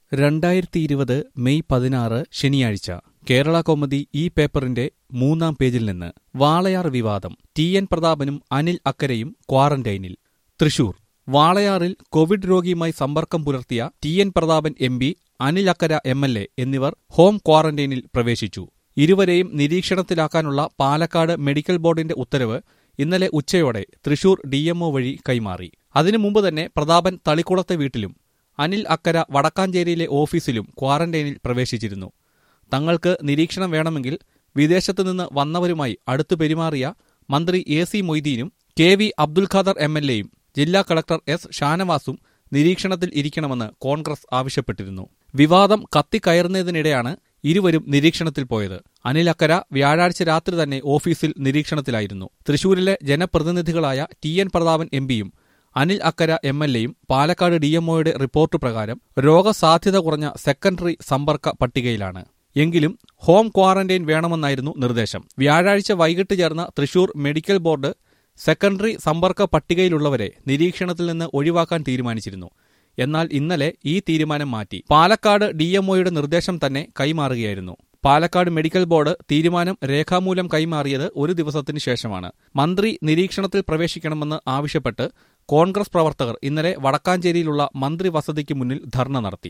രണ്ടായിരത്തി ഇരുപത് മെയ് പതിനാറ് ശനിയാഴ്ച കേരള കൗമുദി ഈ പേപ്പറിന്റെ മൂന്നാം പേജിൽ നിന്ന് വാളയാർ വിവാദം ടി എൻ പ്രതാപനും അനിൽ അക്കരയും ക്വാറന്റൈനിൽ തൃശൂർ വാളയാറിൽ കോവിഡ് രോഗിയുമായി സമ്പർക്കം പുലർത്തിയ T N Prathapan M P Anil Akkara M L A എന്നിവർ ഹോം ക്വാറന്റൈനിൽ പ്രവേശിച്ചു ഇരുവരെയും നിരീക്ഷണത്തിലാക്കാനുള്ള പാലക്കാട് മെഡിക്കൽ ബോർഡിന്റെ ഉത്തരവ് ഇന്നലെ ഉച്ചയോടെ തൃശൂർ ഡിഎംഒ വഴി കൈമാറി അതിനു മുമ്പ് തന്നെ പ്രതാപൻ തളിക്കുളത്തെ വീട്ടിലും അനിൽ അക്കര വടക്കാഞ്ചേരിയിലെ ഓഫീസിലും ക്വാറന്റൈനിൽ പ്രവേശിച്ചിരുന്നു തങ്ങൾക്ക് നിരീക്ഷണം വേണമെങ്കിൽ വിദേശത്തു നിന്ന് വന്നവരുമായി അടുത്തു പെരുമാറിയ മന്ത്രി എ സി മൊയ്തീനും K V Abdul Khader M L എയും ജില്ലാ കളക്ടർ എസ് ഷാനവാസും നിരീക്ഷണത്തിൽ ഇരിക്കണമെന്ന് കോൺഗ്രസ് ആവശ്യപ്പെട്ടിരുന്നു വിവാദം കത്തിക്കയറുന്നതിനിടെയാണ് ഇരുവരും നിരീക്ഷണത്തിൽ പോയത് അനിൽ അക്കര വ്യാഴാഴ്ച രാത്രി തന്നെ ഓഫീസിൽ നിരീക്ഷണത്തിലായിരുന്നു തൃശൂരിലെ ജനപ്രതിനിധികളായ ടി എൻ പ്രതാപൻ എം പിയും അനിൽ അക്കര എം എൽ എയും പാലക്കാട് ഡിഎംഒയുടെ റിപ്പോർട്ട് പ്രകാരം രോഗസാധ്യത കുറഞ്ഞ സെക്കൻഡറി സമ്പർക്ക പട്ടികയിലാണ് എങ്കിലും ഹോം ക്വാറന്റൈൻ വേണമെന്നായിരുന്നു നിർദ്ദേശം വ്യാഴാഴ്ച വൈകിട്ട് ചേർന്ന തൃശൂർ മെഡിക്കൽ ബോർഡ് സെക്കൻഡറി സമ്പർക്ക പട്ടികയിലുള്ളവരെ നിരീക്ഷണത്തിൽ നിന്ന് ഒഴിവാക്കാൻ തീരുമാനിച്ചിരുന്നു എന്നാൽ ഇന്നലെ ഈ തീരുമാനം മാറ്റി പാലക്കാട് ഡിഎംഒയുടെ നിർദ്ദേശം തന്നെ കൈമാറുകയായിരുന്നു പാലക്കാട് മെഡിക്കൽ ബോർഡ് തീരുമാനം രേഖാമൂലം കൈമാറിയത് ഒരു ദിവസത്തിന് ശേഷമാണ് മന്ത്രി നിരീക്ഷണത്തിൽ പ്രവേശിക്കണമെന്ന് ആവശ്യപ്പെട്ട് കോൺഗ്രസ് പ്രവർത്തകർ ഇന്നലെ വടക്കാഞ്ചേരിയിലുള്ള മന്ത്രി വസതിക്ക് മുന്നിൽ ധർണ നടത്തി